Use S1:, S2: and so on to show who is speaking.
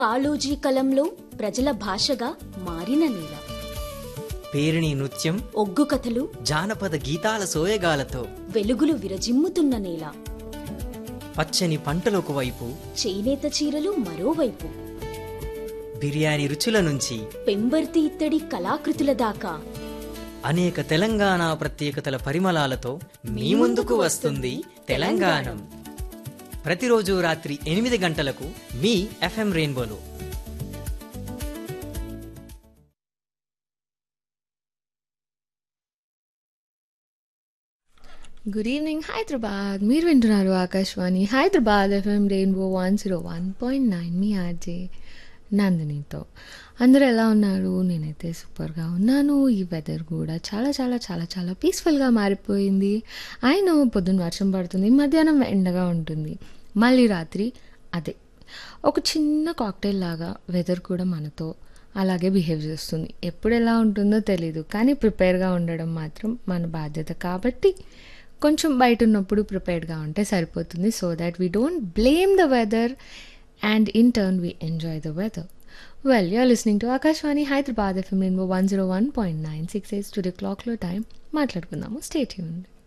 S1: కాళోజీ కలంలో ప్రజల భాషగా మారిన నేల
S2: పేరిణి నృత్యం
S1: ఒగ్గు కథలు
S2: జానపద గీతాల సోయగాలతో
S1: వెలుగులు విరజిమ్ముతున్న నేల
S2: పచ్చని పంటలకు వైపు
S1: చేనేత చీరలు మరోవైపు
S2: బిర్యానీ రుచుల నుంచి
S1: పెంబర్తి ఇత్తడి కళాకృతుల దాకా
S2: అనేక తెలంగాణ ప్రత్యేకతల పరిమళాలతో మీ ముందుకు వస్తుంది తెలంగాణం ప్రతిరోజు రాత్రి ఎనిమిది గంటలకు మీ ఎఫ్ఎం రెయిన్బోలో
S3: గుడ్ ఈవినింగ్ హైదరాబాద్ మీరు వింటున్నారు Akashvani Hyderabad FM rainbow one zero one point nine మీ ఆర్జే నందినితో అందరూ ఎలా ఉన్నారు నేనైతే సూపర్గా ఉన్నాను ఈ వెదర్ కూడా చాలా చాలా చాలా చాలా పీస్ఫుల్గా మారిపోయింది ఆయన పొద్దున్న వర్షం పడుతుంది మధ్యాహ్నం ఎండగా ఉంటుంది మళ్ళీ రాత్రి అదే ఒక చిన్న కాక్టైల్ లాగా వెదర్ కూడా మనతో అలాగే బిహేవ్ చేస్తుంది ఎప్పుడు ఎలా ఉంటుందో తెలీదు కానీ ప్రిపేర్గా ఉండడం మాత్రం మన బాధ్యత కాబట్టి కొంచెం బయట ఉన్నప్పుడు ప్రిపేర్డ్గా ఉంటే సరిపోతుంది so that we don't blame the weather and in turn we enjoy the weather well you're listening to Akashvani Hyderabad FM rainbow one zero one point nine six eight to the క్లాక్లో టైం మాట్లాడుకుందాము స్టేట్ యూన్